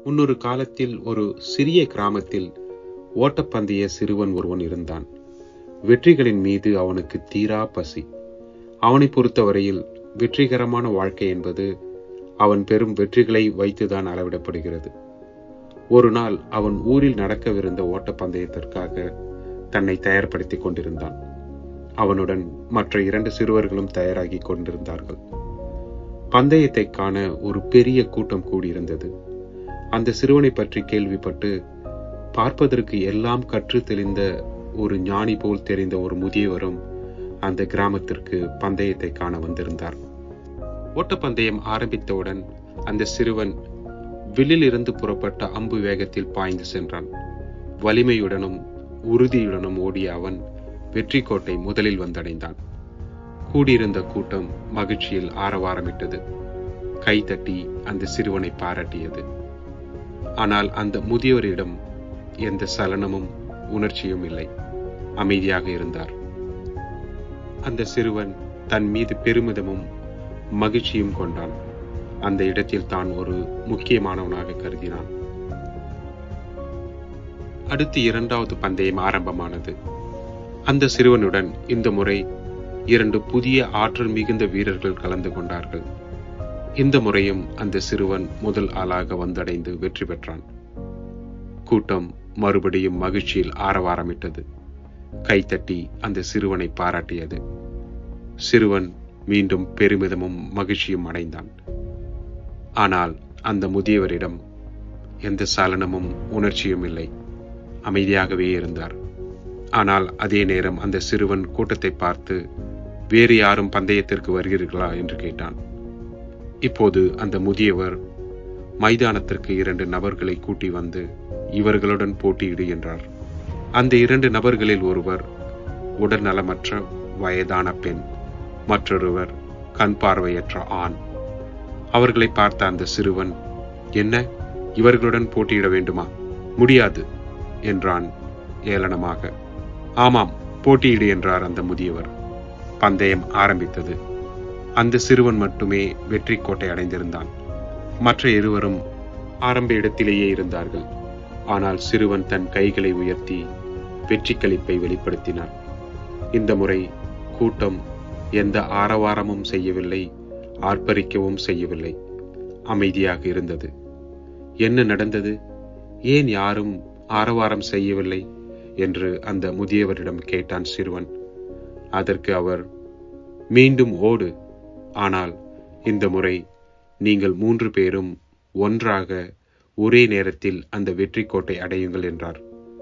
முன்னொரு காலத்தில் ஒரு சிறிய கிராமத்தில் ஓட்டப்பந்தய சிறுவன் ஒருவன் இருந்தான் வெற்றிகளின் மீது அவனுக்கு தீரா பசி அவனை பொறுத்தவரையில் வெற்றிகரமான வாழ்க்கை என்பது அவன் பெறும் வெற்றிகளை வைத்துதான் அளவிடப்படுகிறது ஒரு நாள் அவன் ஊரில் நடக்கவிருந்த ஓட்டப்பந்தயத்திற்காக தன்னை தயார்படுத்திக் கொண்டிருந்தான் அவனுடன் மற்ற இரண்டு சிறுவர்களும் தயாராகி கொண்டிருந்தார்கள் பந்தயத்தை காண ஒரு பெரிய கூட்டம் கூடியிருந்தது அந்த சிறுவனை பற்றி கேள்விப்பட்டு பார்ப்பதற்கு எல்லாம் கற்று தெளிந்த ஒரு ஞானி போல் தெரிந்த ஒரு முதியவரும் அந்த கிராமத்திற்கு பந்தயத்தை காண வந்திருந்தார் ஓட்டப்பந்தயம் ஆரம்பித்தவுடன் அந்த சிறுவன் வில்லிலிருந்து புறப்பட்ட அம்பு வேகத்தில் பாய்ந்து சென்றான் வலிமையுடனும் உறுதியுடனும் ஓடிய அவன் வெற்றி கோட்டை முதலில் வந்தடைந்தான் கூடியிருந்த கூட்டம் மகிழ்ச்சியில் ஆரவாரமிட்டது கைதட்டி அந்த சிறுவனை பாராட்டியது ஆனால் அந்த முதியோரிடம் எந்த சலனமும் உணர்ச்சியும் இல்லை அமைதியாக இருந்தார் அந்த சிறுவன் தன் மீது பெருமிதமும் மகிழ்ச்சியும் கொண்டான் அந்த இடத்தில் தான் ஒரு முக்கியமானவனாக கருதினான் அடுத்து இரண்டாவது பந்தயம் ஆரம்பமானது அந்த சிறுவனுடன் இந்த முறை இரண்டு புதிய ஆற்றல் மிகுந்த வீரர்கள் கலந்து கொண்டார்கள் இந்த முறையும் அந்த சிறுவன் முதல் ஆளாக வந்தடைந்து வெற்றி பெற்றான் கூட்டம் மறுபடியும் மகிழ்ச்சியில் ஆரவாரமிட்டது கைத்தட்டி அந்த சிறுவனை பாராட்டியது சிறுவன் மீண்டும் பெருமிதமும் மகிழ்ச்சியும் அடைந்தான் ஆனால் அந்த முதியவரிடம் எந்த சலனமும் உணர்ச்சியும் இல்லை அமைதியாகவே இருந்தார் ஆனால் அதே நேரம் அந்த சிறுவன் கூட்டத்தை பார்த்து வேறு யாரும் பந்தயத்திற்கு வருகிறீர்களா என்று கேட்டான் இப்போது அந்த முதியவர் மைதானத்திற்கு இரண்டு நபர்களை கூட்டி வந்து இவர்களுடன் போட்டியிடு என்றார் அந்த இரண்டு நபர்களில் ஒருவர் உடல் நலமற்ற வயதான பெண் மற்றொருவர் கண் பார்வையற்ற ஆண் அவர்களை பார்த்த அந்த சிறுவன் என்ன இவர்களுடன் போட்டியிட வேண்டுமா முடியாது என்றான் ஏளனமாக ஆமாம் போட்டியிடு என்றார் அந்த முதியவர் பந்தயம் ஆரம்பித்தது அந்த சிறுவன் மட்டுமே வெற்றி கோட்டை அடைந்திருந்தான் மற்ற இருவரும் ஆரம்ப இடத்திலேயே இருந்தார்கள் ஆனால் சிறுவன் தன் கைகளை உயர்த்தி வெற்றி களிப்பை வெளிப்படுத்தினான் இந்த முறை கூட்டம் எந்த ஆரவாரமும் செய்யவில்லை ஆர்ப்பரிக்கவும் செய்யவில்லை அமைதியாக இருந்தது என்ன நடந்தது ஏன் யாரும் ஆரவாரம் செய்யவில்லை என்று அந்த முதியவரிடம் கேட்டான் சிறுவன் அதற்கு அவர் மீண்டும் ஓடு ஆனால் இந்த முறை நீங்கள் மூன்று பேரும் ஒன்றாக ஒரே நேரத்தில் அந்த வெற்றி கோட்டை அடையுங்கள் என்றார்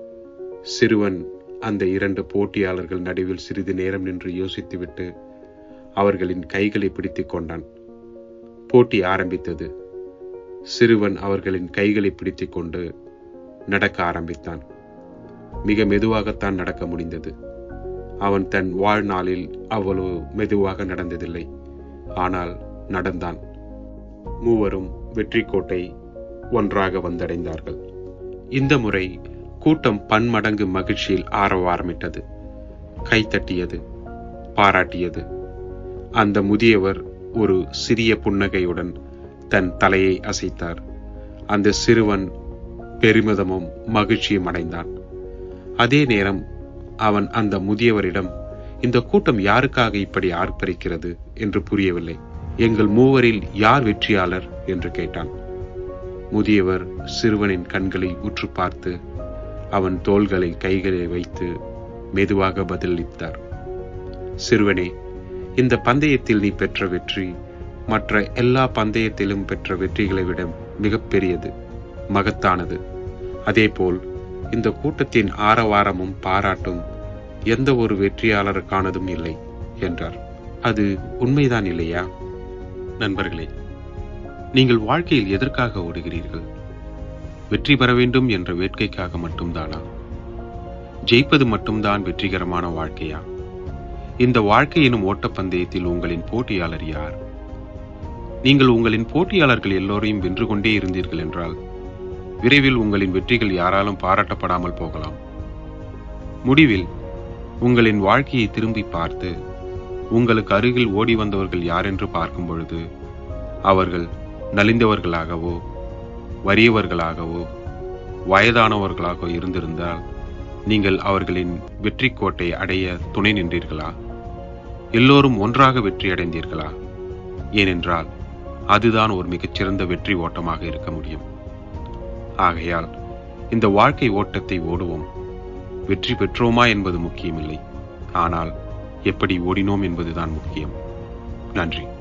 சிறுவன் அந்த இரண்டு போட்டியாளர்கள் நடுவில் சிறிது நேரம் நின்று யோசித்துவிட்டு அவர்களின் கைகளை பிடித்துக் கொண்டான் போட்டி ஆரம்பித்தது சிறுவன் அவர்களின் கைகளை பிடித்துக் கொண்டு நடக்க ஆரம்பித்தான் மிக மெதுவாகத்தான் நடக்க முடிந்தது அவன் தன் வாழ்நாளில் அவ்வளவு மெதுவாக நடந்ததில்லை ஆனால் நடந்தான் மூவரும் வெற்றி கோட்டை ஒன்றாக வந்தடைந்தார்கள் இந்த முறை கூட்டம் பன்மடங்கு மகிழ்ச்சியில் ஆரவாரமிட்டது கைத்தட்டியது பாராட்டியது அந்த முதியவர் ஒரு சிறிய புன்னகையுடன் தன் தலையை அசைத்தார் அந்த சிறுவன் பெருமிதமும் மகிழ்ச்சியும் அடைந்தான் அதே நேரம் அவன் அந்த முதியவரிடம் இந்த கூட்டம் யாருக்காக இப்படி ஆர்ப்பரிக்கிறது என்று புரியவில்லை எங்கள் மூவரில் யார் வெற்றியாளர் என்று கேட்டான் முதியவர் சிறுவனின் கண்களை உற்று பார்த்து அவன் தோள்களில் கைகளை வைத்து மெதுவாக பதிலளித்தார் சிறுவனே இந்த பந்தயத்தில் நீ பெற்ற வெற்றி மற்ற எல்லா பந்தயத்திலும் பெற்ற வெற்றிகளை விட மிகப்பெரியது மகத்தானது அதேபோல் இந்த கூட்டத்தின் ஆரவாரமும் பாராட்டும் எந்த ஒரு வெற்றியாளருக்கானதும் இல்லை என்றார் அது உண்மைதான் இல்லையா நண்பர்களே நீங்கள் வாழ்க்கையில் எதற்காக ஓடுகிறீர்கள் வெற்றி பெற வேண்டும் என்ற வேட்கைக்காக மட்டும்தானா ஜெயிப்பது மட்டும்தான் வெற்றிகரமான வாழ்க்கையா இந்த வாழ்க்கை எனும் ஓட்டப்பந்தயத்தில் உங்களின் போட்டியாளர் யார் நீங்கள் உங்களின் போட்டியாளர்கள் எல்லோரையும் வென்று கொண்டே இருந்தீர்கள் என்றால் விரைவில் உங்களின் வெற்றிகள் யாராலும் பாராட்டப்படாமல் போகலாம் முடிவில் உங்களின் வாழ்க்கையை திரும்பி பார்த்து உங்களுக்கு அருகில் ஓடி வந்தவர்கள் யாரென்று பார்க்கும் பொழுது அவர்கள் நலிந்தவர்களாகவோ வறியவர்களாகவோ வயதானவர்களாகவோ இருந்திருந்தால் நீங்கள் அவர்களின் வெற்றி கோட்டை அடைய துணை நின்றீர்களா எல்லோரும் ஒன்றாக வெற்றி அடைந்தீர்களா ஏனென்றால் அதுதான் ஒரு மிகச்சிறந்த வெற்றி ஓட்டமாக இருக்க முடியும் ஆகையால் இந்த வாழ்க்கை ஓட்டத்தை ஓடுவோம் வெற்றி பெற்றோமா என்பது முக்கியமில்லை ஆனால் எப்படி ஓடினோம் என்பதுதான் முக்கியம் நன்றி